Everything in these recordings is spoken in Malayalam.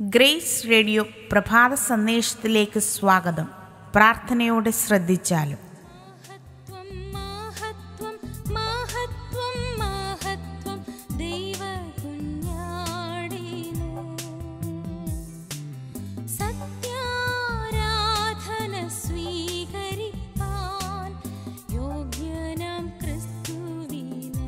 ഗ്രേസ് റേഡിയോ പ്രഭാത സന്ദേശത്തിലേക്ക് സ്വാഗതം പ്രാർത്ഥനയോടെ ശ്രദ്ധിച്ചാലും മഹത്വം മഹത്വം മഹത്വം ദൈവകുഞ്ഞാടിന് സത്യാരാധന സ്വീകരിപ്പാൻ യോഗ്യനാം ക്രിസ്തുവിന്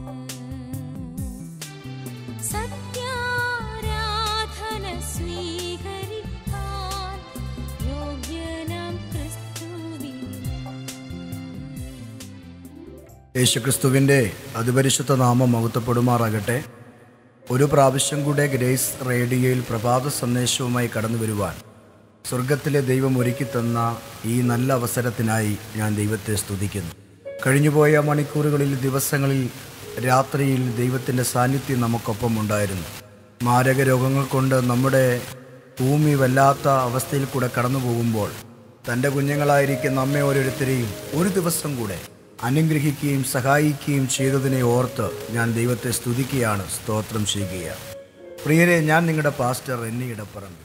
സത്യാരാധന സ്വീകരിപ്പാൻ യോഗ്യനാം ക്രിസ്തുവിന് യേശുക്രിസ്തുവിൻ്റെ അതിപരിശുദ്ധ നാമം മഹത്വപ്പെടുമാറാകട്ടെ ഒരു പ്രാവശ്യം കൂടെ ഗ്രേസ് റേഡിയോയിൽ പ്രഭാത സന്ദേശവുമായി കടന്നു വരുവാൻ സ്വർഗത്തിലെ ദൈവം ഒരുക്കി തന്ന ഈ നല്ല അവസരത്തിനായി ഞാൻ ദൈവത്തെ സ്തുതിക്കുന്നു കഴിഞ്ഞുപോയ മണിക്കൂറുകളിൽ ദിവസങ്ങളിൽ രാത്രിയിൽ ദൈവത്തിൻ്റെ സാന്നിധ്യം നമുക്കൊപ്പം ഉണ്ടായിരുന്നു മാരക രോഗങ്ങൾ കൊണ്ട് നമ്മുടെ ഭൂമി വല്ലാത്ത അവസ്ഥയിൽ കൂടെ കടന്നു പോകുമ്പോൾ തൻ്റെ കുഞ്ഞുങ്ങളായിരിക്കുന്ന നമ്മെ ഓരോരുത്തരെയും ഒരു ദിവസം കൂടെ അനുഗ്രഹിക്കുകയും സഹായിക്കുകയും ചെയ്തതിനെ ഓർത്ത് ഞാൻ ദൈവത്തെ സ്തുതിക്കുകയാണ് സ്തോത്രം ചെയ്യുകയാണ് പ്രിയരെ ഞാൻ നിങ്ങളുടെ പാസ്റ്റർ എന്നി ഇടപ്പറമ്പ്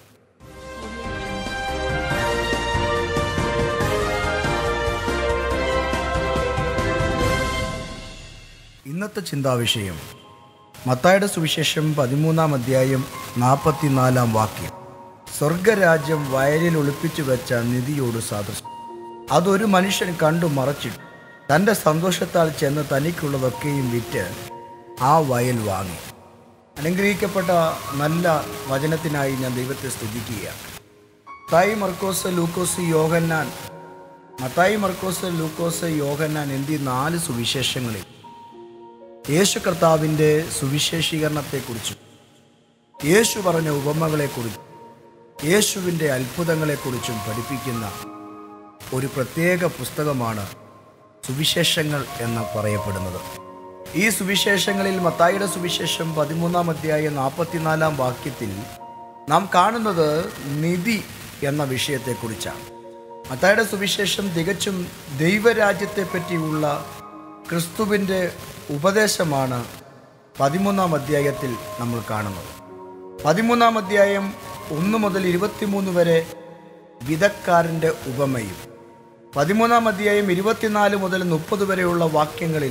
ഇന്നത്തെ ചിന്താവിഷയം മത്തായുടെ സുവിശേഷം പതിമൂന്നാം അധ്യായം നാൽപ്പത്തിനാലാം വാക്യം സ്വർഗരാജ്യം വയലിൽ ഒളിപ്പിച്ചു വെച്ച നിധിയോട് സാദൃശ്യം അതൊരു മനുഷ്യൻ കണ്ടു മറച്ചിട്ടു തൻ്റെ സന്തോഷത്താൽ ചെന്ന് തനിക്കുള്ളതൊക്കെയും വിറ്റ് ആ വയൽ വാങ്ങി അനുഗ്രഹിക്കപ്പെട്ട നല്ല വചനത്തിനായി ഞാൻ ദൈവത്തെ സ്തുതിക്കുകയാണ് മത്തായി മർക്കോസ് ലൂക്കോസ് യോഹന്നാൻ മത്തായി മർക്കോസ് ലൂക്കോസ് യോഹന്നാൻ എന്നീ നാല് സുവിശേഷങ്ങളിൽ യേശു കർത്താവിൻ്റെ സുവിശേഷീകരണത്തെക്കുറിച്ചും യേശു പറഞ്ഞ ഉപമകളെക്കുറിച്ചും യേശുവിൻ്റെ അത്ഭുതങ്ങളെക്കുറിച്ചും പഠിപ്പിക്കുന്ന ഒരു പ്രത്യേക പുസ്തകമാണ് സുവിശേഷങ്ങൾ എന്ന് പറയപ്പെടുന്നത് ഈ സുവിശേഷങ്ങളിൽ മത്തായിയുടെ സുവിശേഷം പതിമൂന്നാം അധ്യായം നാൽപ്പത്തിനാലാം വാക്യത്തിൽ നാം കാണുന്നത് നിധി എന്ന വിഷയത്തെക്കുറിച്ചാണ് മത്തായിയുടെ സുവിശേഷം തികച്ചും ദൈവരാജ്യത്തെ പറ്റിയുള്ള ക്രിസ്തുവിൻ്റെ ഉപദേശമാണ് പതിമൂന്നാം അധ്യായത്തിൽ നമ്മൾ കാണുന്നത് പതിമൂന്നാം അധ്യായം ഒന്ന് മുതൽ ഇരുപത്തിമൂന്ന് വരെ വിധക്കാരൻ്റെ ഉപമയും പതിമൂന്നാം അധ്യായം ഇരുപത്തിനാല് മുതൽ മുപ്പത് വരെയുള്ള വാക്യങ്ങളിൽ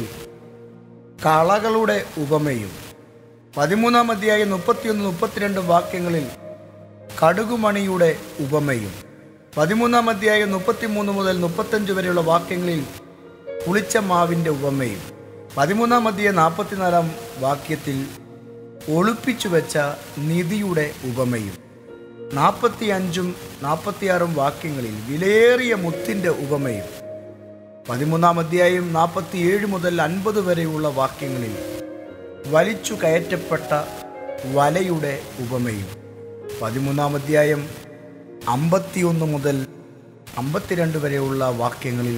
കളകളുടെ ഉപമയും പതിമൂന്നാം അധ്യായം മുപ്പത്തിയൊന്ന് മുപ്പത്തിരണ്ട് വാക്യങ്ങളിൽ കടുകുമണിയുടെ ഉപമയും പതിമൂന്നാം അധ്യായം മുപ്പത്തിമൂന്ന് മുതൽ മുപ്പത്തഞ്ച് വരെയുള്ള വാക്യങ്ങളിൽ പുളിച്ച മാവിൻ്റെ ഉപമയും പതിമൂന്നാം അധ്യായം നാൽപ്പത്തിനാലാം വാക്യത്തിൽ ഒളിപ്പിച്ചു വെച്ച നിധിയുടെ ഉപമയും നാൽപ്പത്തി അഞ്ചും നാൽപ്പത്തിയാറും വാക്യങ്ങളിൽ വിലയേറിയ മുത്തിൻ്റെ ഉപമയും പതിമൂന്നാം അധ്യായം നാൽപ്പത്തിയേഴ് മുതൽ അൻപത് വരെയുള്ള വാക്യങ്ങളിൽ വലിച്ചു കയറ്റപ്പെട്ട വലയുടെ ഉപമയും പതിമൂന്നാം അധ്യായം അമ്പത്തിയൊന്ന് മുതൽ അമ്പത്തിരണ്ട് വരെയുള്ള വാക്യങ്ങളിൽ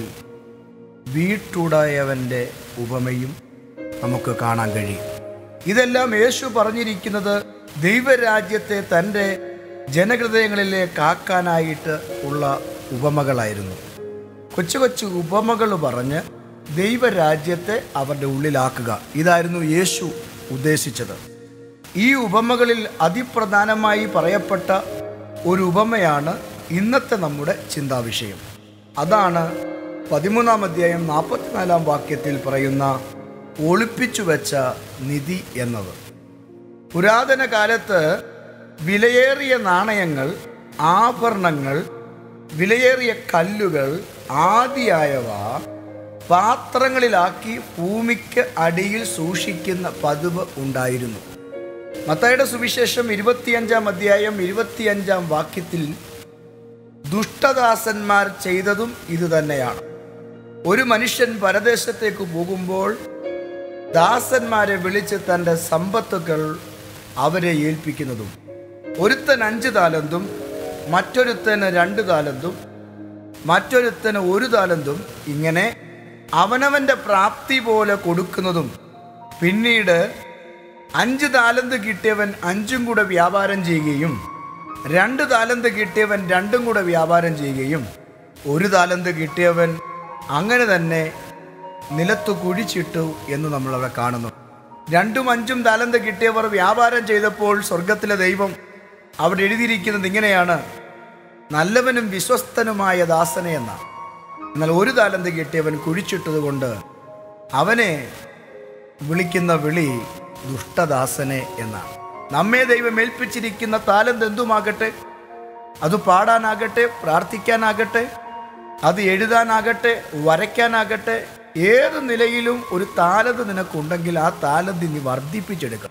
വീട്ടുടയവൻ്റെ ഉപമയും നമുക്ക് കാണാൻ കഴിയും ഇതെല്ലാം യേശു പറഞ്ഞിരിക്കുന്നത് ദൈവരാജ്യത്തെ തൻ്റെ ജനഹൃദയങ്ങളിലെ കാക്കാനായിട്ട് ഉള്ള ഉപമകളായിരുന്നു കൊച്ചു കൊച്ചു ഉപമകൾ പറഞ്ഞ് ദൈവരാജ്യത്തെ അവരുടെ ഉള്ളിലാക്കുക ഇതായിരുന്നു യേശു ഉദ്ദേശിച്ചത് ഈ ഉപമകളിൽ അതിപ്രധാനമായി പറയപ്പെട്ട ഒരു ഉപമയാണ് ഇന്നത്തെ നമ്മുടെ ചിന്താവിഷയം അതാണ് പതിമൂന്നാം അധ്യായം നാൽപ്പത്തിനാലാം വാക്യത്തിൽ പറയുന്ന ഒളിപ്പിച്ചു വെച്ച നിധി എന്നത് പുരാതന കാലത്ത് വിലയേറിയ നാണയങ്ങൾ ആഭരണങ്ങൾ വിലയേറിയ കല്ലുകൾ ആദിയായവ പാത്രങ്ങളിലാക്കി ഭൂമിക്ക് അടിയിൽ സൂക്ഷിക്കുന്ന പതിവ് ഉണ്ടായിരുന്നു മത്തായുടെ സുവിശേഷം ഇരുപത്തിയഞ്ചാം അധ്യായം ഇരുപത്തിയഞ്ചാം വാക്യത്തിൽ ദുഷ്ടദാസന്മാർ ചെയ്തതും ഇതുതന്നെയാണ് ഒരു മനുഷ്യൻ പരദേശത്തേക്ക് പോകുമ്പോൾ ദാസന്മാരെ വിളിച്ച് തൻ്റെ സമ്പത്തുകൾ അവരെ ഏൽപ്പിക്കുന്നതും ഒരുത്തൻ അഞ്ച് താലന്തും മറ്റൊരുത്തന് രണ്ട് താലന്തും മറ്റൊരുത്തന് ഒരു താലന്തും ഇങ്ങനെ അവനവൻ്റെ പ്രാപ്തി പോലെ കൊടുക്കുന്നതും പിന്നീട് അഞ്ച് താലന്ത് കിട്ടിയവൻ അഞ്ചും കൂടെ വ്യാപാരം ചെയ്യുകയും രണ്ട് താലന്ത് കിട്ടിയവൻ രണ്ടും കൂടെ വ്യാപാരം ചെയ്യുകയും ഒരു താലന്ത് കിട്ടിയവൻ അങ്ങനെ തന്നെ നിലത്ത് കുഴിച്ചിട്ടു എന്ന് നമ്മളവിടെ കാണുന്നു രണ്ടും അഞ്ചും താലന്ത് കിട്ടിയവർ വ്യാപാരം ചെയ്തപ്പോൾ സ്വർഗത്തിലെ ദൈവം അവിടെ എഴുതിയിരിക്കുന്നത് ഇങ്ങനെയാണ് നല്ലവനും വിശ്വസ്തനുമായ ദാസനെ എന്നാണ് എന്നാൽ ഒരു താലന്ത് കിട്ടിയവൻ കുഴിച്ചിട്ടത് കൊണ്ട് അവനെ വിളിക്കുന്ന വിളി ദുഷ്ടദാസനെ എന്നാണ് നമ്മെ ദൈവം ഏൽപ്പിച്ചിരിക്കുന്ന താലന്ത് എന്തുമാകട്ടെ അത് പാടാനാകട്ടെ പ്രാർത്ഥിക്കാനാകട്ടെ അത് എഴുതാനാകട്ടെ വരയ്ക്കാനാകട്ടെ ഏത് നിലയിലും ഒരു താലന്ത് നിനക്കുണ്ടെങ്കിൽ ആ താലന്ത് നീ വർദ്ധിപ്പിച്ചെടുക്കണം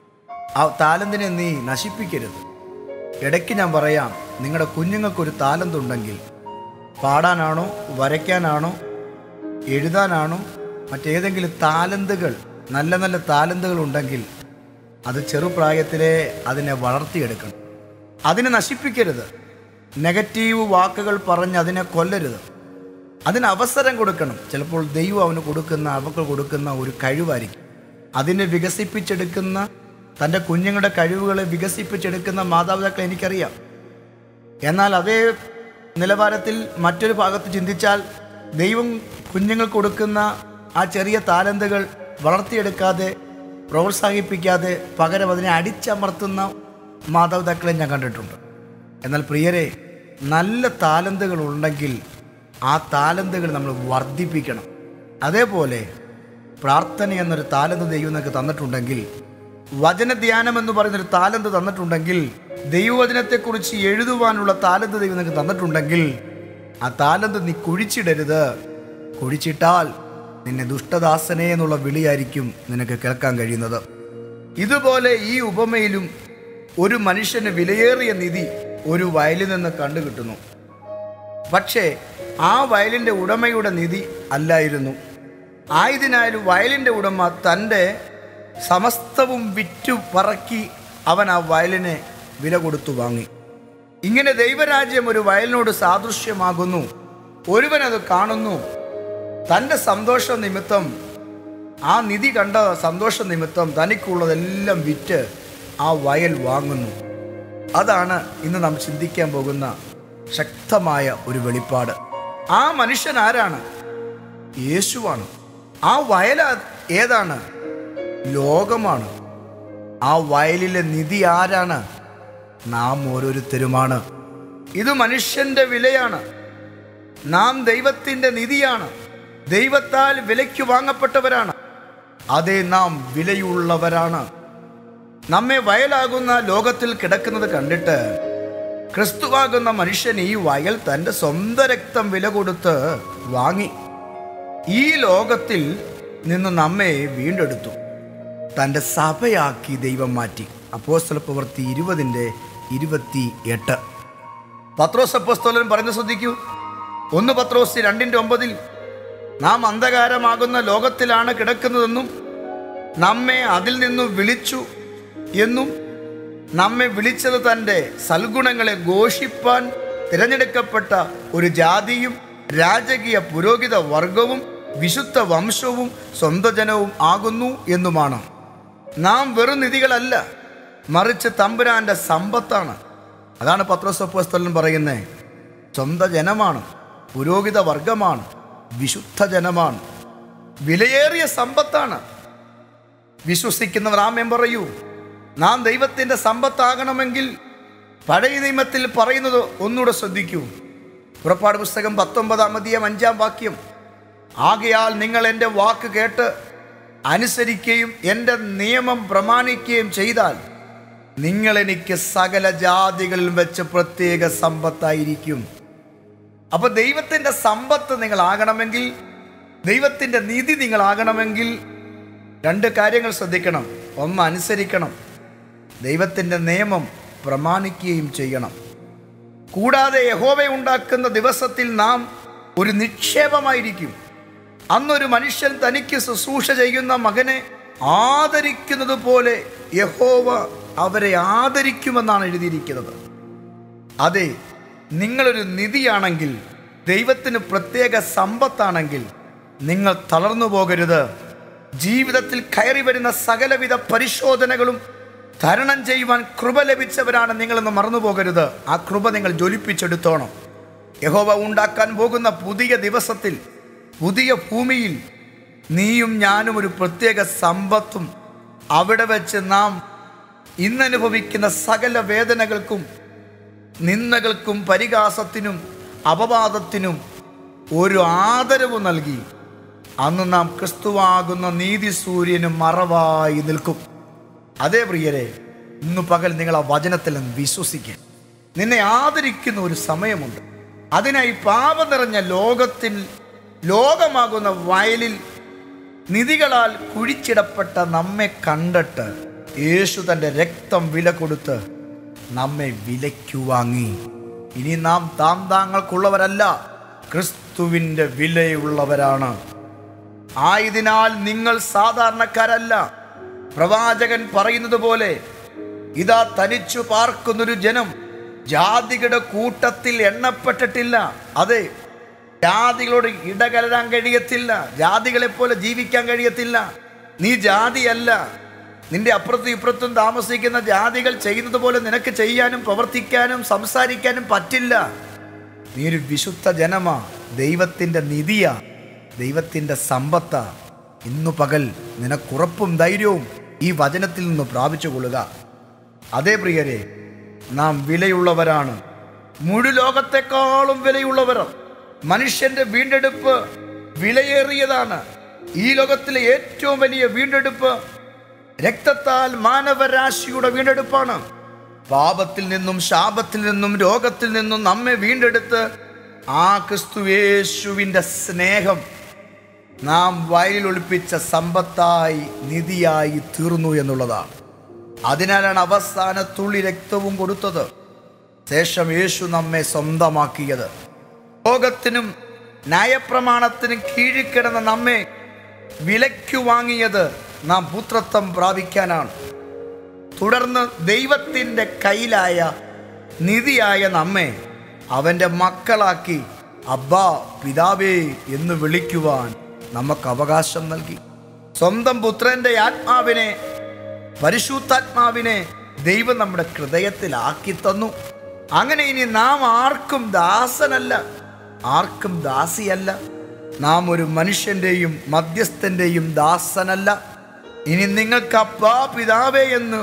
ആ താലന്തിനെ നീ നശിപ്പിക്കരുത് ഇടയ്ക്ക് ഞാൻ പറയാം നിങ്ങളുടെ കുഞ്ഞുങ്ങൾക്കൊരു താലന്ത് ഉണ്ടെങ്കിൽ പാടാനാണോ വരയ്ക്കാനാണോ എഴുതാനാണോ മറ്റേതെങ്കിലും താലന്തുകൾ നല്ല നല്ല താലന്തുകൾ ഉണ്ടെങ്കിൽ അത് ചെറുപ്രായത്തിലെ അതിനെ വളർത്തിയെടുക്കണം അതിനെ നശിപ്പിക്കരുത് നെഗറ്റീവ് വാക്കുകൾ പറഞ്ഞ് അതിനെ കൊല്ലരുത് അതിന് അവസരം കൊടുക്കണം ചിലപ്പോൾ ദൈവം അവന് കൊടുക്കുന്ന അവർക്ക് കൊടുക്കുന്ന ഒരു കഴിവായിരിക്കും അതിനെ വികസിപ്പിച്ചെടുക്കുന്ന തൻ്റെ കുഞ്ഞുങ്ങളുടെ കഴിവുകളെ വികസിപ്പിച്ചെടുക്കുന്ന മാതാപിതാക്കളെ എനിക്കറിയാം എന്നാൽ അതേ നിലവാരത്തിൽ മറ്റൊരു ഭാഗത്ത് ചിന്തിച്ചാൽ ദൈവം കുഞ്ഞുങ്ങൾക്ക് കൊടുക്കുന്ന ആ ചെറിയ താലന്തുകൾ വളർത്തിയെടുക്കാതെ പ്രോത്സാഹിപ്പിക്കാതെ പകരം അതിനെ അടിച്ചമർത്തുന്ന മാതാപിതാക്കളെ ഞാൻ കണ്ടിട്ടുണ്ട് എന്നാൽ പ്രിയരെ നല്ല താലന്തുകൾ ഉണ്ടെങ്കിൽ ആ താലന്തുകൾ നമ്മൾ വർദ്ധിപ്പിക്കണം അതേപോലെ പ്രാർത്ഥന എന്നൊരു താലന്ത് ദൈവം നിനക്ക് തന്നിട്ടുണ്ടെങ്കിൽ വചനധ്യാനം എന്ന് പറയുന്നൊരു താലന്ത് തന്നിട്ടുണ്ടെങ്കിൽ ദൈവവചനത്തെക്കുറിച്ച് എഴുതുവാനുള്ള താലന്ത് ദൈവം നിനക്ക് തന്നിട്ടുണ്ടെങ്കിൽ ആ താലന്ത് നീ കുഴിച്ചിടരുത് കുഴിച്ചിട്ടാൽ നിന്നെ ദുഷ്ടദാസനെ എന്നുള്ള വിളിയായിരിക്കും നിനക്ക് കേൾക്കാൻ കഴിയുന്നത് ഇതുപോലെ ഈ ഉപമയിലും ഒരു മനുഷ്യന് വിലയേറിയ നിധി ഒരു വയലിൽ നിന്ന് കണ്ടുകിട്ടുന്നു പക്ഷേ ആ വയലിൻ്റെ ഉടമയുടെ നിധി അല്ലായിരുന്നു ആയതിനാൽ വയലിൻ്റെ ഉടമ തൻ്റെ സമസ്തവും വിറ്റു പറക്കി അവൻ ആ വയലിനെ വില കൊടുത്തു വാങ്ങി ഇങ്ങനെ ദൈവരാജ്യം ഒരു വയലിനോട് സാദൃശ്യമാകുന്നു ഒരുവൻ അത് കാണുന്നു തൻ്റെ സന്തോഷ നിമിത്തം ആ നിധി കണ്ട സന്തോഷ നിമിത്തം തനിക്കുള്ളതെല്ലാം വിറ്റ് ആ വയൽ വാങ്ങുന്നു അതാണ് ഇന്ന് നാം ചിന്തിക്കാൻ പോകുന്ന ശക്തമായ ഒരു വെളിപ്പാട് ആ മനുഷ്യൻ ആരാണ് യേശുവാണ് ആ വയൽ ഏതാണ് ലോകമാണ് ആ വയലിലെ നിധി ആരാണ് നാം ഓരോരുത്തരുമാണ് ഇത് മനുഷ്യന്റെ വിലയാണ് നാം ദൈവത്തിന്റെ നിധിയാണ് ദൈവത്താൽ വിലയ്ക്ക് വാങ്ങപ്പെട്ടവരാണ് അതേ നാം വിലയുള്ളവരാണ് നമ്മെ വയലാകുന്ന ലോകത്തിൽ കിടക്കുന്നത് കണ്ടിട്ട് ക്രിസ്തുവാകുന്ന മനുഷ്യൻ ഈ വയൽ തൻ്റെ സ്വന്തം രക്തം വില കൊടുത്ത് വാങ്ങി ഈ ലോകത്തിൽ നിന്ന് നമ്മെ വീണ്ടെടുത്തു തൻ്റെ സഭയാക്കി ദൈവം മാറ്റി അപ്പോസ്തല പ്രവൃത്തി ഇരുപതിൻ്റെ ഇരുപത്തി എട്ട് പത്രോസ് അപ്പോസ്തോലൻ പറയുന്നത് ശ്രദ്ധിക്കൂ ഒന്ന് പത്രോസ് രണ്ടിൻ്റെ ഒമ്പതിൽ നാം അന്ധകാരമാകുന്ന ലോകത്തിലാണ് കിടക്കുന്നതെന്നും നമ്മെ അതിൽ നിന്നും വിളിച്ചു എന്നും നമ്മെ വിളിച്ചത് തൻ്റെ സൽഗുണങ്ങളെ ഘോഷിപ്പാൻ തിരഞ്ഞെടുക്കപ്പെട്ട ഒരു ജാതിയും രാജകീയ പുരോഹിത വർഗവും വിശുദ്ധ വംശവും സ്വന്തം ജനവും ആകുന്നു എന്നുമാണ് നാം വെറും നിധികളല്ല മറിച്ച് തമ്പുരാന്റെ സമ്പത്താണ് അതാണ് പത്രോസപ്പോസ്തലൻ പറയുന്നത് സ്വന്തം ജനമാണ് പുരോഹിത വർഗമാണ് വിശുദ്ധ ജനമാണ് വിലയേറിയ സമ്പത്താണ് വിശ്വസിക്കുന്നവർ ആമേൻ പറയൂ നാം ദൈവത്തിൻ്റെ സമ്പത്താകണമെങ്കിൽ പഴയ നിയമത്തിൽ പറയുന്നത് ഒന്നുകൂടെ ശ്രദ്ധിക്കൂ പുറപ്പാട് പുസ്തകം പത്തൊമ്പതാം അധികം അഞ്ചാം വാക്യം ആകയാൽ നിങ്ങൾ എൻ്റെ വാക്ക് കേട്ട് അനുസരിക്കുകയും എൻ്റെ നിയമം പ്രമാണിക്കുകയും ചെയ്താൽ നിങ്ങൾ എനിക്ക് സകല ജാതികളിൽ വെച്ച് പ്രത്യേക സമ്പത്തായിരിക്കും അപ്പൊ ദൈവത്തിൻ്റെ സമ്പത്ത് നിങ്ങളാകണമെങ്കിൽ ദൈവത്തിൻ്റെ നീതി നിങ്ങളാകണമെങ്കിൽ രണ്ട് കാര്യങ്ങൾ ശ്രദ്ധിക്കണം ഒന്ന് അനുസരിക്കണം ദൈവത്തിൻ്റെ നിയമം പ്രമാണിക്കുകയും ചെയ്യണം കൂടാതെ യഹോവ ഉണ്ടാക്കുന്ന ദിവസത്തിൽ നാം ഒരു നിക്ഷേപമായിരിക്കും അന്നൊരു മനുഷ്യൻ തനിക്ക് ശുശ്രൂഷ ചെയ്യുന്ന മകനെ ആദരിക്കുന്നത് പോലെ യഹോവ അവരെ ആദരിക്കുമെന്നാണ് എഴുതിയിരിക്കുന്നത് അതെ നിങ്ങളൊരു നിധിയാണെങ്കിൽ ദൈവത്തിന് പ്രത്യേക സമ്പത്താണെങ്കിൽ നിങ്ങൾ തളർന്നു പോകരുത് ജീവിതത്തിൽ കയറി വരുന്ന സകലവിധ പരിശോധനകളും തരണം ചെയ്യുവാൻ കൃപ ലഭിച്ചവരാണ് നിങ്ങളെന്ന് മറന്നു പോകരുത് ആ കൃപ നിങ്ങൾ ജ്വലിപ്പിച്ചെടുത്തോണം യഹോവ ഉണ്ടാക്കാൻ പോകുന്ന പുതിയ ദിവസത്തിൽ പുതിയ ഭൂമിയിൽ നീയും ഞാനും ഒരു പ്രത്യേക സമ്പത്തും അവിടെ വെച്ച് നാം ഇന്നനുഭവിക്കുന്ന സകല വേദനകൾക്കും നിന്ദകൾക്കും പരിഹാസത്തിനും അപവാദത്തിനും ഒരു ആദരവ് നൽകി അന്ന് നാം ക്രിസ്തുവാകുന്ന നീതി സൂര്യന് മറവായി നിൽക്കും അതേ പ്രിയരെ ഇന്ന് പകൽ നിങ്ങൾ ആ വചനത്തിൽ നിന്ന് വിശ്വസിക്കുക നിന്നെ ആദരിക്കുന്ന ഒരു സമയമുണ്ട് അതിനായി പാപം നിറഞ്ഞ ലോകത്തിൽ ലോകമാകുന്ന വയലിൽ നിധികളാൽ കുഴിച്ചിടപ്പെട്ട നമ്മെ കണ്ടിട്ട് യേശു തൻ്റെ രക്തം വില കൊടുത്ത് നമ്മെ വിലയ്ക്കു വാങ്ങി ഇനി നാം താം താങ്കൾക്കുള്ളവരല്ല ക്രിസ്തുവിൻ്റെ വിലയുള്ളവരാണ് ആയതിനാൽ നിങ്ങൾ സാധാരണക്കാരല്ല പ്രവാചകൻ പറയുന്നത് പോലെ ഇതാ തനിച്ചു പാർക്കുന്നൊരു ജനം ജാതികളുടെ കൂട്ടത്തിൽ എണ്ണപ്പെട്ടിട്ടില്ല അതെ ജാതികളോട് ഇടകലരാൻ കഴിയത്തില്ല ജാതികളെ പോലെ ജീവിക്കാൻ കഴിയത്തില്ല നീ ജാതിയല്ല നിന്റെ അപ്പുറത്തും ഇപ്പുറത്തും താമസിക്കുന്ന ജാതികൾ ചെയ്യുന്നത് പോലെ നിനക്ക് ചെയ്യാനും പ്രവർത്തിക്കാനും സംസാരിക്കാനും പറ്റില്ല നീ ഒരു വിശുദ്ധ ജനമാ ദൈവത്തിൻ്റെ നിധിയാ ദൈവത്തിൻ്റെ സമ്പത്താ ഇന്നു പകൽ നിനക്കുറപ്പും ധൈര്യവും ഈ വചനത്തിൽ നിന്ന് പ്രാപിച്ചു കൊള്ളുക അതേ പ്രിയരെ നാം വിലയുള്ളവരാണ് മുഴു ലോകത്തെക്കാളും വിലയുള്ളവർ മനുഷ്യന്റെ വീണ്ടെടുപ്പ് വിലയേറിയതാണ് ഈ ലോകത്തിലെ ഏറ്റവും വലിയ വീണ്ടെടുപ്പ് രക്തത്താൽ മാനവരാശിയുടെ വീണ്ടെടുപ്പാണ് പാപത്തിൽ നിന്നും ശാപത്തിൽ നിന്നും രോഗത്തിൽ നിന്നും നമ്മെ വീണ്ടെടുത്ത് ആ ക്രിസ്തുവേശുവിൻ്റെ സ്നേഹം നാം വയലിൽ ഒളിപ്പിച്ച സമ്പത്തായി നിധിയായി തീർന്നു എന്നുള്ളതാണ് അതിനാലാണ് അവസാന തുള്ളി രക്തവും കൊടുത്തത് ശേഷം യേശു നമ്മെ സ്വന്തമാക്കിയത് ലോകത്തിനും ന്യായപ്രമാണത്തിനും കീഴിക്കിടന്ന നമ്മെ വിലയ്ക്കു വാങ്ങിയത് നാം പുത്രത്വം പ്രാപിക്കാനാണ് തുടർന്ന് ദൈവത്തിൻ്റെ കയ്യിലായ നിധിയായ നമ്മെ അവൻ്റെ മക്കളാക്കി അബ്ബാ പിതാവേ എന്ന് വിളിക്കുവാൻ നമുക്ക് അവകാശം നൽകി സ്വന്തം പുത്രന്റെ ആത്മാവിനെ പരിശുദ്ധാത്മാവിനെ ദൈവം നമ്മുടെ ഹൃദയത്തിലാക്കി തന്നു അങ്ങനെ ഇനി നാം ആർക്കും ദാസനല്ല ആർക്കും ദാസിയല്ല നാം ഒരു മനുഷ്യന്റെയും മധ്യസ്ഥന്റെയും ദാസനല്ല ഇനി നിങ്ങൾക്ക് അപ്പാ പിതാവേ എന്ന്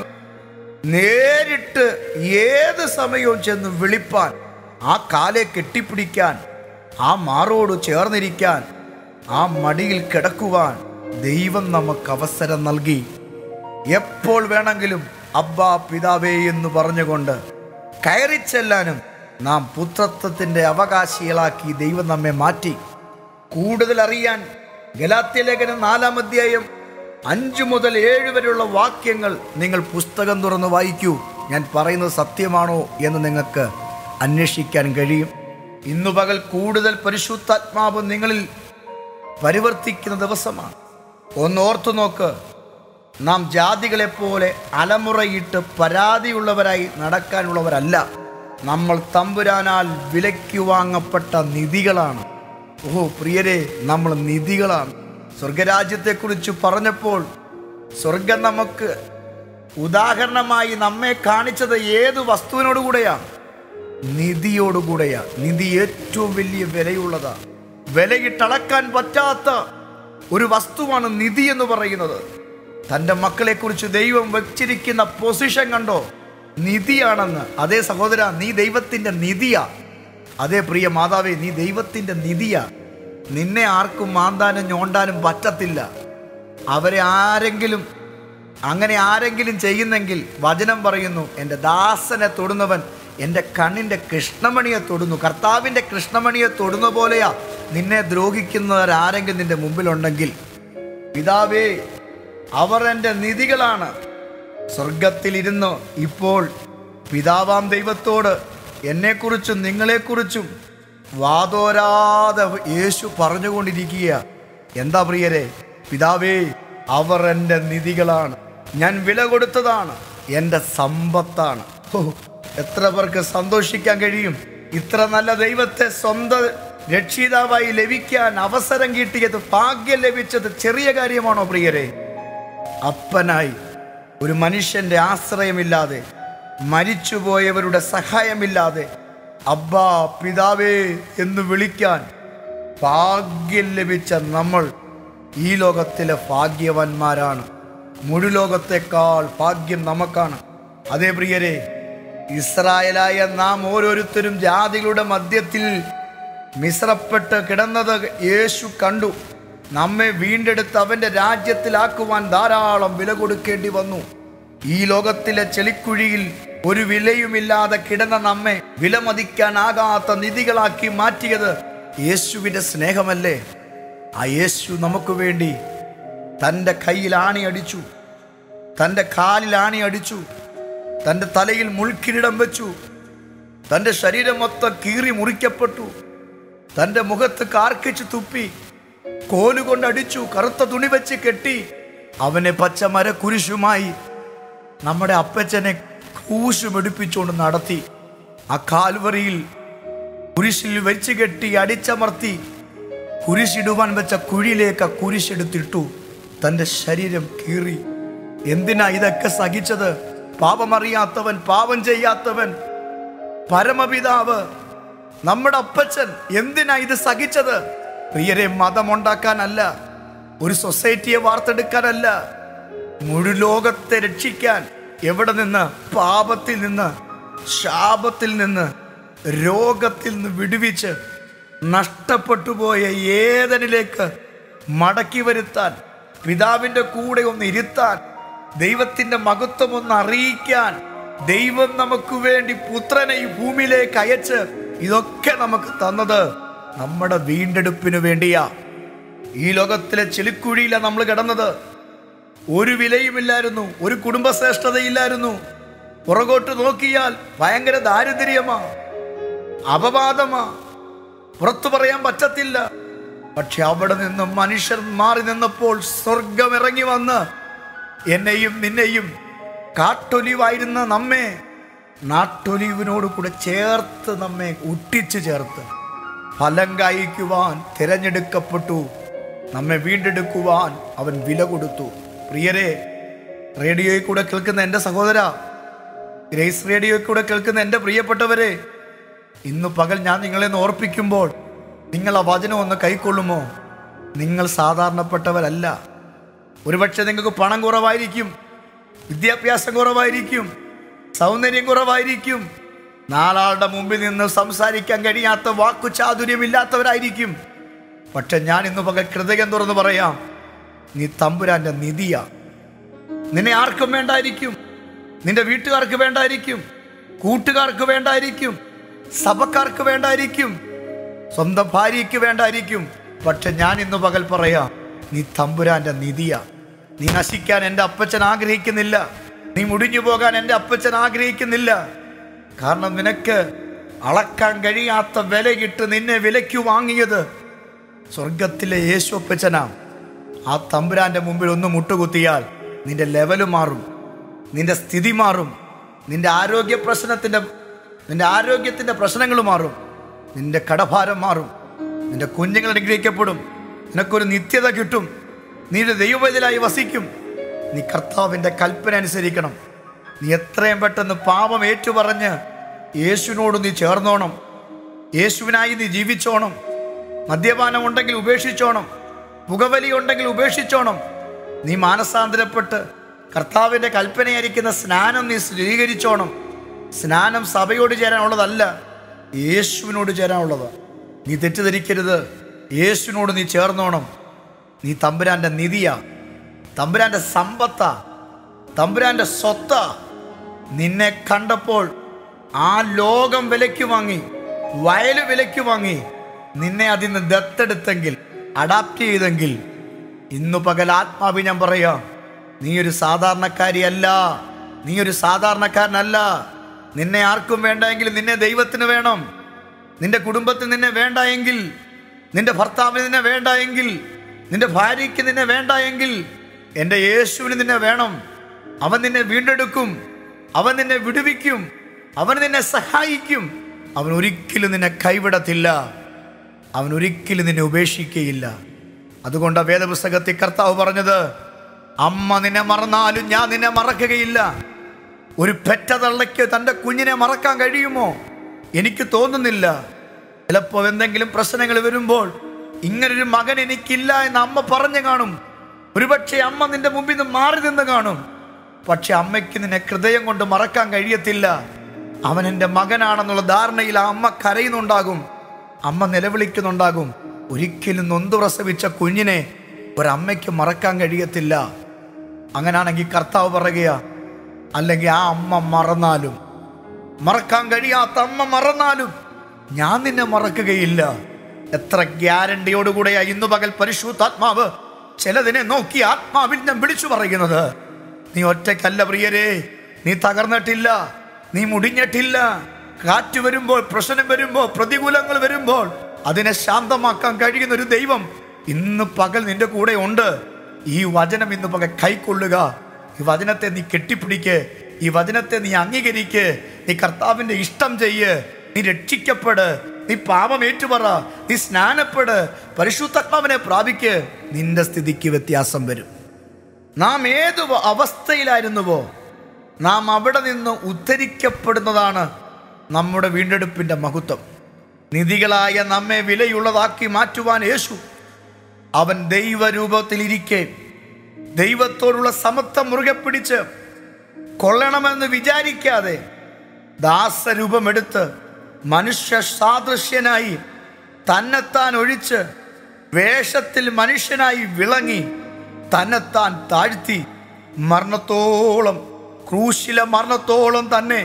നേരിട്ട് ഏത് സമയവും ചെന്ന് വിളിപ്പാൻ ആ കാലെ കെട്ടിപ്പിടിക്കാൻ ആ മാറോട് ചേർന്നിരിക്കാൻ ആ മടിയിൽ കിടക്കുവാൻ ദൈവം നമുക്ക് അവസരം നൽകി എപ്പോൾ വേണമെങ്കിലും അബ്ബാ പിതാവേ എന്ന് പറഞ്ഞുകൊണ്ട് കയറിച്ചെല്ലാനും നാം പുത്രത്വത്തിൻ്റെ അവകാശികളാക്കി ദൈവം നമ്മെ മാറ്റി കൂടുതൽ അറിയാൻ ഗലാത്യ ലേഖനം നാലാം അധ്യായം അഞ്ചു മുതൽ ഏഴ് വരെയുള്ള വാക്യങ്ങൾ നിങ്ങൾ പുസ്തകം തുറന്ന് വായിക്കൂ ഞാൻ പറയുന്നത് സത്യമാണോ എന്ന് നിങ്ങൾക്ക് അന്വേഷിക്കാൻ കഴിയും ഇന്നു പകൽ കൂടുതൽ പരിശുദ്ധാത്മാവ് നിങ്ങളിൽ പരിവർത്തിക്കുന്ന ദിവസമാണ് ഒന്ന് ഓർത്തു നോക്ക് നാം ജാതികളെപ്പോലെ അലമുറയിട്ട് പരാതിയുള്ളവരായി നടക്കാനുള്ളവരല്ല നമ്മൾ തമ്പുരാനാൽ വിലയ്ക്ക് വാങ്ങപ്പെട്ട നിധികളാണ് ഓ പ്രിയരെ നമ്മൾ നിധികളാണ് സ്വർഗരാജ്യത്തെക്കുറിച്ച് പറഞ്ഞപ്പോൾ സ്വർഗം നമുക്ക് ഉദാഹരണമായി നമ്മെ കാണിച്ചത് ഏത് വസ്തുവിനോടുകൂടെയാണ് നിധിയോടുകൂടെയാ നിധി ഏറ്റവും വലിയ വിലയുള്ളതാ വിലയിട്ടളക്കാൻ പറ്റാത്ത ഒരു വസ്തുവാണ് നിധി എന്ന് പറയുന്നത് തൻ്റെ മക്കളെക്കുറിച്ച് ദൈവം വച്ചിരിക്കുന്ന പൊസിഷൻ കണ്ടോ നിധിയാണെന്ന് അതേ സഹോദര നീ ദൈവത്തിൻ്റെ നിധിയാ അതേ പ്രിയ മാതാവേ നീ ദൈവത്തിൻ്റെ നിധിയാ നിന്നെ ആർക്കും മാന്താനും ഞോണ്ടാനും പറ്റത്തില്ല അവരെ ആരെങ്കിലും അങ്ങനെ ആരെങ്കിലും ചെയ്യുന്നെങ്കിൽ വചനം പറയുന്നു എൻ്റെ ദാസനെ തൊടുന്നവൻ എൻ്റെ കണ്ണിൻ്റെ കൃഷ്ണമണിയെ തൊടുന്നു കർത്താവിൻ്റെ കൃഷ്ണമണിയെ തൊടുന്ന പോലെയാ നിന്നെ ദ്രോഹിക്കുന്നവരാരെങ്കിലും നിന്റെ മുമ്പിലുണ്ടെങ്കിൽ പിതാവേ അവർ എൻ്റെ നിധികളാണ് സ്വർഗത്തിലിരുന്ന് ഇപ്പോൾ പിതാവാം ദൈവത്തോട് എന്നെക്കുറിച്ചും നിങ്ങളെക്കുറിച്ചും വാതോരാതെ യേശു പറഞ്ഞുകൊണ്ടിരിക്കുക എന്താ പ്രിയരെ പിതാവേ അവർ എൻ്റെ നിധികളാണ് ഞാൻ വില കൊടുത്തതാണ് എൻ്റെ സമ്പത്താണ് ഹോ, എത്ര പേർക്ക് സന്തോഷിക്കാൻ കഴിയും ഇത്ര നല്ല ദൈവത്തെ സ്വന്തം രക്ഷിതാവായി ലഭിക്കാൻ അവസരം കിട്ടിയത് ഭാഗ്യം ലഭിച്ചത് ചെറിയ കാര്യമാണോ പ്രിയരെ അപ്പനായി ഒരു മനുഷ്യന്റെ ആശ്രയമില്ലാതെ മരിച്ചുപോയവരുടെ സഹായമില്ലാതെ അബ്ബാ പിതാവേ എന്ന് വിളിക്കാൻ ഭാഗ്യം ലഭിച്ച നമ്മൾ ഈ ലോകത്തിലെ ഭാഗ്യവാന്മാരാണ് മുഴുലോകത്തെക്കാൾ ഭാഗ്യം നമുക്കാണ് അതേ പ്രിയരെ ഇസ്രായേലായ നാം ഓരോരുത്തരും ജാതികളുടെ മധ്യത്തിൽ മിശ്രപ്പെട്ട് കിടന്നത് യേശു കണ്ടു നമ്മെ വീണ്ടെടുത്ത് അവന്റെ രാജ്യത്തിലാക്കുവാൻ ധാരാളം വില കൊടുക്കേണ്ടി വന്നു ഈ ലോകത്തിലെ ചെളിക്കുഴിയിൽ ഒരു വിലയുമില്ലാതെ കിടന്ന നമ്മെ വിലമതിക്കാനാകാത്ത നിധികളാക്കി മാറ്റിയത് യേശുവിന്റെ സ്നേഹമല്ലേ ആ യേശു നമുക്ക് വേണ്ടി തൻ്റെ കയ്യിൽ ആണി അടിച്ചു തൻ്റെ കാലിൽ ആണി അടിച്ചു തൻ്റെ തലയിൽ മുൾക്കിരീടം വെച്ചു തൻ്റെ ശരീരം മൊത്തം കീറി മുറിക്കപ്പെട്ടു തൻ്റെ മുഖത്ത് കാർക്കിച്ച് തുപ്പി കോലുകൊണ്ട് അടിച്ചു കറുത്ത തുണി വെച്ച് കെട്ടി അവനെ പച്ചമര കുരിശുമായി നമ്മുടെ അപ്പച്ചനെ കൂശുമെടുപ്പിച്ചുകൊണ്ട് നടത്തി ആ കാൽവറിയിൽ കുരിശിൽ വെച്ച് കെട്ടി അടിച്ചമർത്തി കുരിശിടുവാൻ വെച്ച കുഴിയിലേക്ക് ആ കുരിശെടുത്തിട്ടു തൻ്റെ ശരീരം കീറി എന്തിനാ ഇതൊക്കെ സഹിച്ചത് പാപമറിയാത്തവൻ പാപം ചെയ്യാത്തവൻ പരമപിതാവ് നമ്മുടെ അപ്പച്ചൻ എന്തിനാ ഇത് സഹിച്ചത് പ്രിയരെ മതമുണ്ടാക്കാനല്ല ഒരു സൊസൈറ്റിയെ വാർത്തെടുക്കാനല്ല മുഴു ലോകത്തെ രക്ഷിക്കാൻ എവിടെ നിന്ന് പാപത്തിൽ നിന്ന് ശാപത്തിൽ നിന്ന് രോഗത്തിൽ നിന്ന് വിടുവിച്ച് നഷ്ടപ്പെട്ടു പോയ ഏതനിലേക്ക് മടക്കി വരുത്താൻ പിതാവിന്റെ കൂടെ ഒന്ന് ഇരുത്താൻ ദൈവത്തിന്റെ മഹത്വം ഒന്ന് അറിയിക്കാൻ ദൈവം നമുക്ക് വേണ്ടി പുത്രനെ ഈ ഭൂമിയിലേക്ക് അയച്ച് ഇതൊക്കെ നമുക്ക് തന്നത് നമ്മുടെ വീണ്ടെടുപ്പിന് വേണ്ടിയാ ഈ ലോകത്തിലെ ചെളിക്കുഴിയിലാണ് നമ്മൾ കിടന്നത് ഒരു വിലയുമില്ലായിരുന്നു ഒരു കുടുംബശ്രേഷ്ഠതയില്ലായിരുന്നു പുറകോട്ട് നോക്കിയാൽ ഭയങ്കര ദാരിദ്ര്യമാ അപവാദമാ പുറത്തു പറയാൻ പറ്റത്തില്ല പക്ഷെ അവിടെ നിന്ന് മനുഷ്യർ മാറി നിന്നപ്പോൾ സ്വർഗം ഇറങ്ങി വന്ന് എന്നെയും നിന്നെയും കാട്ടൊലിവായിരുന്ന നമ്മെ നാട്ടൊലിവിനോട് കൂടെ ചേർത്ത് നമ്മെ ഒട്ടിച്ചു ചേർത്ത് ഫലം കായ്ക്കുവാൻ തിരഞ്ഞെടുക്കപ്പെട്ടു നമ്മെ വീണ്ടെടുക്കുവാൻ അവൻ വില കൊടുത്തു പ്രിയരെ റേഡിയോയിൽ കൂടെ കേൾക്കുന്ന എൻ്റെ സഹോദര ഗ്രേസ് റേഡിയോയിൽ കൂടെ കേൾക്കുന്ന എൻ്റെ പ്രിയപ്പെട്ടവരെ ഇന്ന് പകൽ ഞാൻ നിങ്ങളെ ഒന്ന് ഓർപ്പിക്കുമ്പോൾ നിങ്ങൾ ആ വചനം ഒന്ന് കൈക്കൊള്ളുമോ നിങ്ങൾ സാധാരണപ്പെട്ടവരല്ല ഒരുപക്ഷെ നിങ്ങൾക്ക് പണം കുറവായിരിക്കും വിദ്യാഭ്യാസം കുറവായിരിക്കും സൗന്ദര്യം കുറവായിരിക്കും നാലാളുടെ മുമ്പിൽ നിന്ന് സംസാരിക്കാൻ കഴിയാത്ത വാക്കു ചാതുര്യമില്ലാത്തവരായിരിക്കും പക്ഷെ ഞാൻ ഇന്ന് പകൽ ഹൃദയം തുറന്ന് പറയാം നീ തമ്പുരാന്റെ നിധിയാ നിന്നെ ആർക്കും വേണ്ടായിരിക്കും നിന്റെ വീട്ടുകാർക്ക് വേണ്ടായിരിക്കും കൂട്ടുകാർക്ക് വേണ്ടായിരിക്കും സഭക്കാർക്ക് വേണ്ടായിരിക്കും സ്വന്തം ഭാര്യയ്ക്ക് വേണ്ടായിരിക്കും പക്ഷെ ഞാൻ ഇന്ന് പകൽ പറയാം നീ തമ്പുരാന്റെ നിധിയാ നീ നശിക്കാൻ എൻ്റെ അപ്പച്ചൻ ആഗ്രഹിക്കുന്നില്ല നീ മുടിഞ്ഞു പോകാൻ എൻ്റെ അപ്പച്ചൻ ആഗ്രഹിക്കുന്നില്ല കാരണം നിനക്ക് അളക്കാൻ കഴിയാത്ത വിലയിട്ട് നിന്നെ വിലയ്ക്ക് വാങ്ങിയത് സ്വർഗത്തിലെ യേശു അപ്പച്ചനാ ആ തമ്പുരാന്റെ മുമ്പിൽ ഒന്ന് മുട്ടുകുത്തിയാൽ നിന്റെ ലെവല് മാറും നിന്റെ സ്ഥിതി മാറും നിന്റെ ആരോഗ്യ പ്രശ്നത്തിന്റെ നിന്റെ ആരോഗ്യത്തിന്റെ പ്രശ്നങ്ങൾ മാറും നിന്റെ കടഭാരം മാറും നിന്റെ കുഞ്ഞുങ്ങൾ അനുഗ്രഹിക്കപ്പെടും നിനക്കൊരു നിത്യത കിട്ടും നീ ഒരു ദൈവവേദനായി വസിക്കും നീ കർത്താവിൻ്റെ കൽപ്പന അനുസരിക്കണം നീ എത്രയും പെട്ടെന്ന് പാപം ഏറ്റുപറഞ്ഞ് യേശുവിനോട് നീ ചേർന്നോണം യേശുവിനായി നീ ജീവിച്ചോണം മദ്യപാനം ഉണ്ടെങ്കിൽ ഉപേക്ഷിച്ചോണം പുകവലി ഉണ്ടെങ്കിൽ ഉപേക്ഷിച്ചോണം നീ മാനസാന്തരപ്പെട്ട് കർത്താവിൻ്റെ കൽപ്പനയായിരിക്കുന്ന സ്നാനം നീ സ്വീകരിച്ചോണം സ്നാനം സഭയോട് ചേരാനുള്ളതല്ല യേശുവിനോട് ചേരാനുള്ളത് നീ തെറ്റിദ്ധരിക്കരുത് യേശുവിനോട് നീ ചേർന്നോണം നീ തമ്പുരാന്റെ നിധിയാ തമ്പുരാന്റെ സമ്പത്താ തമ്പുരാന്റെ സ്വത്താ നിന്നെ കണ്ടപ്പോൾ ആ ലോകം വിലയ്ക്ക് വാങ്ങി വയല് വിലയ്ക്ക് വാങ്ങി നിന്നെ അതിൽ നിന്ന് ദത്തെടുത്തെങ്കിൽ അഡാപ്റ്റ് ചെയ്തെങ്കിൽ ഇന്നു പകൽ ആത്മാവി ഞാൻ പറയാം നീ ഒരു സാധാരണക്കാരിയല്ല നീ ഒരു സാധാരണക്കാരനല്ല നിന്നെ ആർക്കും വേണ്ടെങ്കിൽ നിന്നെ ദൈവത്തിന് വേണം നിന്റെ കുടുംബത്തിൽ നിന്നെ വേണ്ട എങ്കിൽ നിന്റെ ഭർത്താവിന് നിന്നെ വേണ്ട എങ്കിൽ നിന്റെ ഭാര്യയ്ക്ക് നിന്നെ വേണ്ട എങ്കിൽ എൻ്റെ യേശുവിന് നിന്നെ വേണം അവൻ നിന്നെ വീണ്ടെടുക്കും അവൻ നിന്നെ വിടുവിക്കും അവൻ നിന്നെ സഹായിക്കും അവൻ ഒരിക്കലും നിന്നെ കൈവിടത്തില്ല അവൻ ഒരിക്കലും നിന്നെ ഉപേക്ഷിക്കുകയില്ല അതുകൊണ്ട് വേദപുസ്തകത്തിൽ കർത്താവ് പറഞ്ഞത് അമ്മ നിന്നെ മറന്നാലും ഞാൻ നിന്നെ മറക്കുകയില്ല ഒരു പെറ്റ തള്ളയ്ക്ക് തൻ്റെ കുഞ്ഞിനെ മറക്കാൻ കഴിയുമോ എനിക്ക് തോന്നുന്നില്ല ചിലപ്പോൾ എന്തെങ്കിലും പ്രശ്നങ്ങൾ വരുമ്പോൾ ഇങ്ങനൊരു മകൻ എനിക്കില്ല എന്ന് അമ്മ പറഞ്ഞു കാണും ഒരുപക്ഷെ അമ്മ നിന്റെ മുമ്പിൽ നിന്ന് മാറി നിന്ന് കാണും പക്ഷെ അമ്മയ്ക്ക് നിന്നെ ഹൃദയം കൊണ്ട് മറക്കാൻ കഴിയത്തില്ല അവൻ എൻ്റെ മകനാണെന്നുള്ള ധാരണയിൽ ആ അമ്മ കരയുന്നുണ്ടാകും അമ്മ നിലവിളിക്കുന്നുണ്ടാകും ഒരിക്കലും നൊന്തു പ്രസവിച്ച കുഞ്ഞിനെ ഒരമ്മയ്ക്ക് മറക്കാൻ കഴിയത്തില്ല അങ്ങനാണെങ്കിൽ കർത്താവ് പറയുക അല്ലെങ്കിൽ ആ അമ്മ മറന്നാലും മറക്കാൻ കഴിയാത്ത അമ്മ മറന്നാലും ഞാൻ നിന്നെ മറക്കുകയില്ല എത്ര ഗ്യാരണ്ടിയോടുകൂടെയാ ഇന്നു പകൽ പരിശുദ്ധാത്മാവ് ചിലതിനെ നോക്കി ആത്മാവിൽ ഞാൻ വിളിച്ചു പറയുന്നത് നീ ഒറ്റയ്ക്കല്ല പ്രിയരെ നീ തകർന്നിട്ടില്ല നീ മുടിഞ്ഞിട്ടില്ല കാറ്റ് വരുമ്പോൾ പ്രശ്നം വരുമ്പോൾ പ്രതികൂലങ്ങൾ വരുമ്പോൾ അതിനെ ശാന്തമാക്കാൻ കഴിയുന്ന ഒരു ദൈവം ഇന്ന് പകൽ നിന്റെ കൂടെ ഉണ്ട് ഈ വചനം ഇന്ന് പകൽ കൈക്കൊള്ളുക ഈ വചനത്തെ നീ കെട്ടിപ്പിടിക്ക് ഈ വചനത്തെ നീ അംഗീകരിക്ക് നീ കർത്താവിന്റെ ഇഷ്ടം ചെയ്യ് നീ രക്ഷിക്കപ്പെട് നീ പാപം ഏറ്റുപറ നീ സ്നാനപ്പെട് പരിശുദ്ധാത്മാവിനെ പ്രാപിക്ക് നിന്റെ സ്ഥിതിക്ക് വ്യത്യാസം വരും നാം ഏതു അവസ്ഥയിലായിരുന്നുവോ നാം അവിടെ നിന്ന് ഉദ്ധരിക്കപ്പെടുന്നതാണ് നമ്മുടെ വീണ്ടെടുപ്പിന്റെ മഹത്വം നിധികളായ നമ്മെ വിലയുള്ളതാക്കി മാറ്റുവാൻ യേശു അവൻ ദൈവരൂപത്തിലിരിക്കെ ദൈവത്തോടുള്ള സമത്വം മുറുകെ പിടിച്ച് കൊള്ളണമെന്ന് വിചാരിക്കാതെ ദാസരൂപമെടുത്ത് മനുഷ്യ സാദൃശ്യനായി തന്നെത്താൻ ഒഴിച്ച് വേഷത്തിൽ മനുഷ്യനായി വിളങ്ങി തന്നെത്താൻ താഴ്ത്തി മരണത്തോളം ക്രൂശിലെ മരണത്തോളം തന്നെ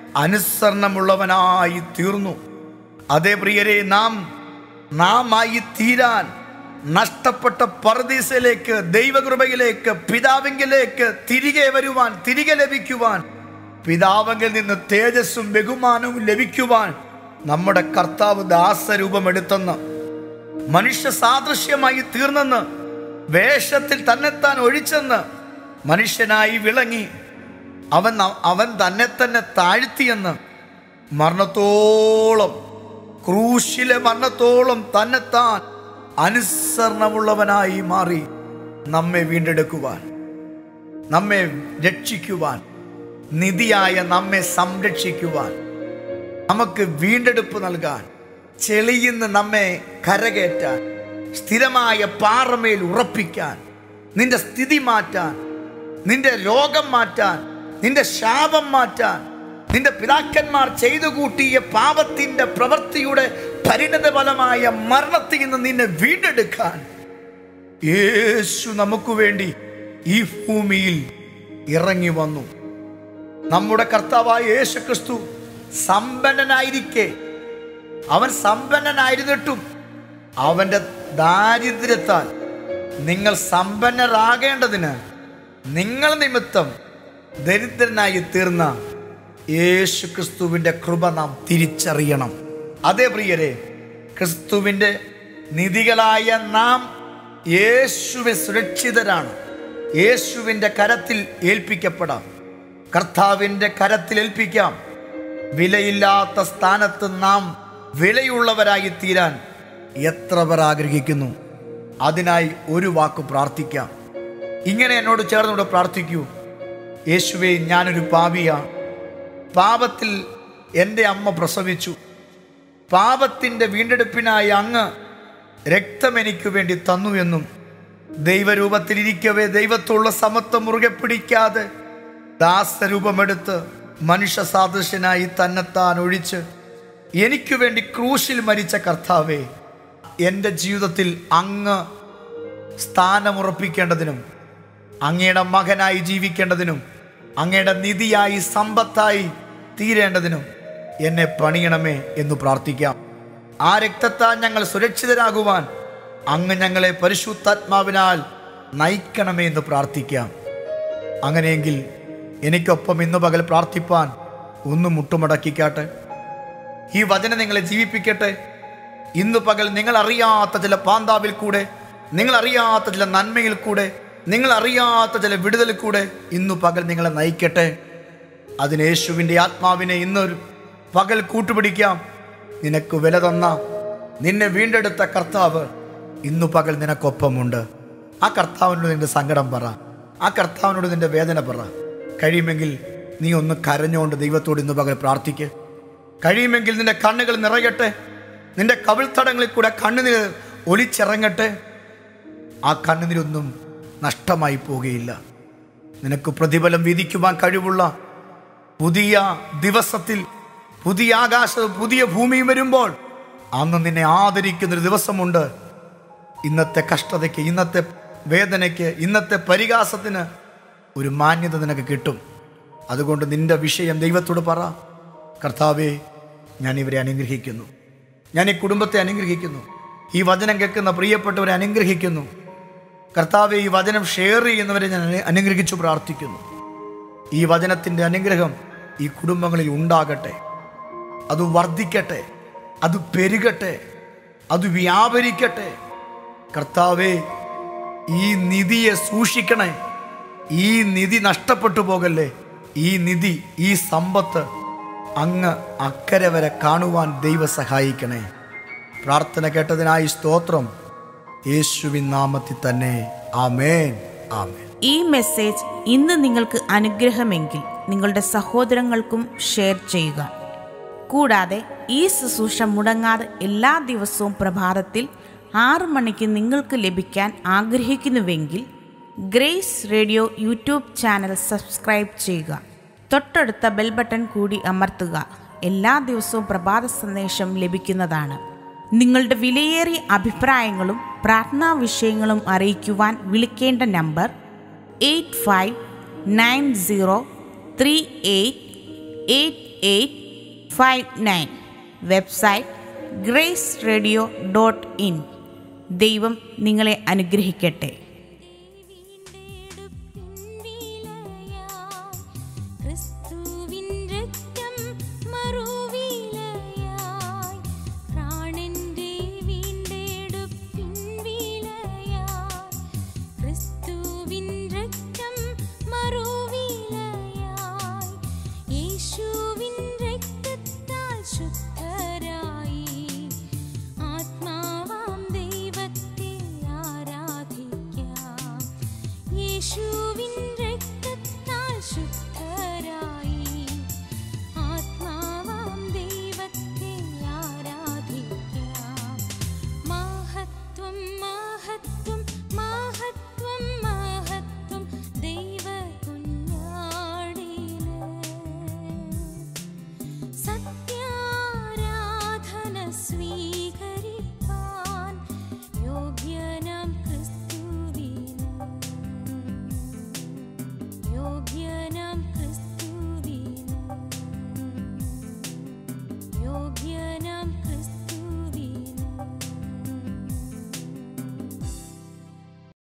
അനുസരണമുള്ളവനായി തീർന്നു അതേ പ്രിയരെ നാം നാം ആയി തീരാൻ നഷ്ടപ്പെട്ട പർദീസയിലേക്ക് ദൈവകൃപയിലേക്ക് പിതാവിങ്കിലേക്ക് തിരികെ വരുവാൻ തിരികെ ലഭിക്കുവാൻ പിതാവെങ്കിൽ നിന്ന് തേജസ്സും ബഹുമാനവും ലഭിക്കുവാൻ നമ്മുടെ കർത്താവ് ദാസരൂപമെടുത്തെന്ന് മനുഷ്യ സാദൃശ്യമായി തീർന്നെന്ന് വേഷത്തിൽ തന്നെത്താൻ ഒഴിച്ചെന്ന് മനുഷ്യനായി വിളങ്ങി അവൻ അവൻ തന്നെ തന്നെ താഴ്ത്തിയെന്ന് മരണത്തോളം ക്രൂശിലെ മരണത്തോളം തന്നെത്താൻ അനുസരണമുള്ളവനായി മാറി നമ്മെ വീണ്ടെടുക്കുവാൻ നമ്മെ രക്ഷിക്കുവാൻ നിധിയായ നമ്മെ സംരക്ഷിക്കുവാൻ നമുക്ക് വീണ്ടെടുപ്പ് നൽകാൻ ചെളിയിന്ന് നമ്മെ കരകയറ്റാൻ സ്ഥിരമായ പാറമേൽ ഉറപ്പിക്കാൻ നിന്റെ സ്ഥിതി മാറ്റാൻ നിന്റെ രോഗം മാറ്റാൻ നിന്റെ ശാപം മാറ്റാൻ നിന്റെ പിതാക്കന്മാർ ചെയ്തു കൂട്ടിയ പാപത്തിന്റെ പ്രവൃത്തിയുടെ പരിണത ഫലമായ മരണത്തിൽ നിന്ന് നിന്നെ വീണ്ടെടുക്കാൻ യേശു നമുക്ക് വേണ്ടി ഈ ഭൂമിയിൽ ഇറങ്ങി വന്നു നമ്മുടെ കർത്താവായ യേശു ക്രിസ്തു സമ്പന്നനായിരിക്കെ അവൻ സമ്പന്നനായിരുന്നിട്ടും അവന്റെ ദാരിദ്ര്യത്താൽ നിങ്ങൾ സമ്പന്നരാകേണ്ടതിന് നിങ്ങൾ നിമിത്തം ദരിദ്രനായി തീർന്ന യേശു ക്രിസ്തുവിൻ്റെ കൃപ നാം തിരിച്ചറിയണം അതേ പ്രിയരെ ക്രിസ്തുവിൻ്റെ നിധികളായ നാം യേശുവെ സുരക്ഷിതരാണ് യേശുവിൻ്റെ കരത്തിൽ ഏൽപ്പിക്കപ്പെടാം കർത്താവിൻ്റെ കരത്തിൽ ഏൽപ്പിക്കാം വിലയില്ലാത്ത സ്ഥാനത്ത് നാം വിലയുള്ളവരായി തീരാൻ എത്ര പേർ ആഗ്രഹിക്കുന്നു അതിനായി ഒരു വാക്ക് പ്രാർത്ഥിക്കാം ഇങ്ങനെ എന്നോട് ചേർന്നുകൂടെ പ്രാർത്ഥിക്കൂ യേശുവെ ഞാനൊരു പാപിയാണ് പാപത്തിൽ എൻ്റെ അമ്മ പ്രസവിച്ചു പാപത്തിൻ്റെ വീണ്ടെടുപ്പിനായി അങ്ങ് രക്തം എനിക്ക് വേണ്ടി തന്നു എന്നും ദൈവരൂപത്തിലിരിക്കവേ ദൈവത്തോടുള്ള സമത്വം മുറുകെ പിടിക്കാതെ ദാസരൂപമെടുത്ത് മനുഷ്യ സാദൃശ്യനായി തന്നെത്താൻ ഒഴിച്ച് എനിക്ക് വേണ്ടി ക്രൂശിൽ മരിച്ച കർത്താവേ എൻ്റെ ജീവിതത്തിൽ അങ്ങ് സ്ഥാനമുറപ്പിക്കേണ്ടതിനും അങ്ങയുടെ മകനായി ജീവിക്കേണ്ടതിനും അങ്ങയുടെ നിധിയായി സമ്പത്തായി തീരേണ്ടതിനും എന്നെ പണിയണമേ എന്ന് പ്രാർത്ഥിക്കാം ആ രക്തത്താൽ ഞങ്ങൾ സുരക്ഷിതരാകുവാൻ അങ്ങ് ഞങ്ങളെ പരിശുദ്ധാത്മാവിനാൽ നയിക്കണമേ എന്ന് പ്രാർത്ഥിക്കാം അങ്ങനെയെങ്കിൽ എനിക്കൊപ്പം ഇന്ന് പകൽ പ്രാർത്ഥിപ്പാൻ ഒന്ന് മുട്ടുമടക്കിക്കാട്ടെ ഈ വചനം നിങ്ങളെ ജീവിപ്പിക്കട്ടെ ഇന്ന് പകൽ നിങ്ങൾ അറിയാത്ത ചില പാന്താവിൽ കൂടെ നിങ്ങൾ അറിയാത്ത ചില നന്മയിൽ കൂടെ നിങ്ങൾ അറിയാത്ത ചില വിടുതലിൽ കൂടെ ഇന്നു പകൽ നിങ്ങളെ നയിക്കട്ടെ അതിന് യേശുവിൻ്റെ ആത്മാവിനെ ഇന്നൊരു പകൽ കൂട്ടുപിടിക്കാം നിനക്ക് വില തന്ന നിന്നെ വീണ്ടെടുത്ത കർത്താവ് ഇന്നു പകൽ നിനക്കൊപ്പമുണ്ട് ആ കർത്താവിനോട് നിന്റെ സങ്കടം പറ ആ കർത്താവിനോട് നിന്റെ വേദന പറ കഴിയുമെങ്കിൽ നീ ഒന്ന് കരഞ്ഞുകൊണ്ട് ദൈവത്തോട് ഇന്ന് പകൽ പ്രാർത്ഥിക്ക് കഴിയുമെങ്കിൽ നിന്റെ കണ്ണുകൾ നിറയട്ടെ നിന്റെ കവിൾത്തടങ്ങളിൽ കൂടെ കണ്ണുനീർ ഒലിച്ചിറങ്ങട്ടെ ആ കണ്ണുനീരൊന്നും നഷ്ടമായി പോകുകയില്ല നിനക്ക് പ്രതിഫലം വിധിക്കുവാൻ കഴിവുള്ള പുതിയ ദിവസത്തിൽ പുതിയ ആകാശവും പുതിയ ഭൂമിയും വരുമ്പോൾ അന്ന് നിന്നെ ആദരിക്കുന്നൊരു ദിവസമുണ്ട് ഇന്നത്തെ കഷ്ടതയ്ക്ക് ഇന്നത്തെ വേദനയ്ക്ക് ഇന്നത്തെ പരിഹാസത്തിന് ഒരു മാന്യത നിനക്ക് കിട്ടും അതുകൊണ്ട് നിന്റെ വിഷയം ദൈവത്തോട് പറ കർത്താവേ ഞാൻ ഇവരെ അനുഗ്രഹിക്കുന്നു ഞാൻ ഈ കുടുംബത്തെ അനുഗ്രഹിക്കുന്നു ഈ വചനം കേൾക്കുന്ന പ്രിയപ്പെട്ടവരെ അനുഗ്രഹിക്കുന്നു കർത്താവെ ഈ വചനം ഷെയർ ചെയ്യുന്നവരെ ഞാൻ അനു- അനുഗ്രഹിച്ചു പ്രാർത്ഥിക്കുന്നു ഈ വചനത്തിൻ്റെ അനുഗ്രഹം ഈ കുടുംബങ്ങളിൽ ഉണ്ടാകട്ടെ അത് വർദ്ധിക്കട്ടെ അത് പെരുകട്ടെ അത് വ്യാപരിക്കട്ടെ കർത്താവെ ഈ നിധിയെ സൂക്ഷിക്കണേ ഈ നിധി നഷ്ടപ്പെട്ടു പോകല്ലേ ഈ നിധി ഈ സമ്പത്ത് അങ്ങ് അക്കരെ വരെ കാണുവാൻ ദൈവ സഹായിക്കണേ പ്രാർത്ഥന കേട്ടതിനായി സ്തോത്രം യേശുവിൻ നാമത്തിൽ തന്നെ ആമേൻ ആമേൻ ഈ മെസ്സേജ് ഇന്ന് നിങ്ങൾക്ക് അനുഗ്രഹമെങ്കിൽ നിങ്ങളുടെ സഹോദരങ്ങൾക്കും ഷെയർ ചെയ്യുക കൂടാതെ ഈ ശുശ്രൂഷ മുടങ്ങാതെ എല്ലാ ദിവസവും പ്രഭാതത്തിൽ ആറ് മണിക്ക് നിങ്ങൾക്ക് ലഭിക്കാൻ ആഗ്രഹിക്കുന്നുവെങ്കിൽ Grace Radio YouTube channel subscribe ചെയ്യുക തൊട്ടടുത്ത ബെൽ ബട്ടൺ കൂടി അമർത്തുക എല്ലാ ദിവസവും പ്രഭാത സന്ദേശം ലഭിക്കുന്നതാണ് നിങ്ങളുടെ വിലയേറിയ അഭിപ്രായങ്ങളും പ്രാർത്ഥനാ വിഷയങ്ങളും അറിയിക്കുവാൻ വിളിക്കേണ്ട number eight five nine zero three eight eight eight five nine website Grace Radio dot in ദൈവം നിങ്ങളെ അനുഗ്രഹിക്കട്ടെ ക്രിസ്തുവിൻ രക്തം മറുവിലയായി പ്രാണന്റെ വീണ്ടെടുപ്പിൻ വിലയായി ക്രിസ്തുവിൻ രക്തം മറുവിലയായി യേശുവിൻ രക്തത്താൽ ശുദ്ധരായി ആത്മാവാം ദൈവത്തെ ആരാധിക്കാം യേശു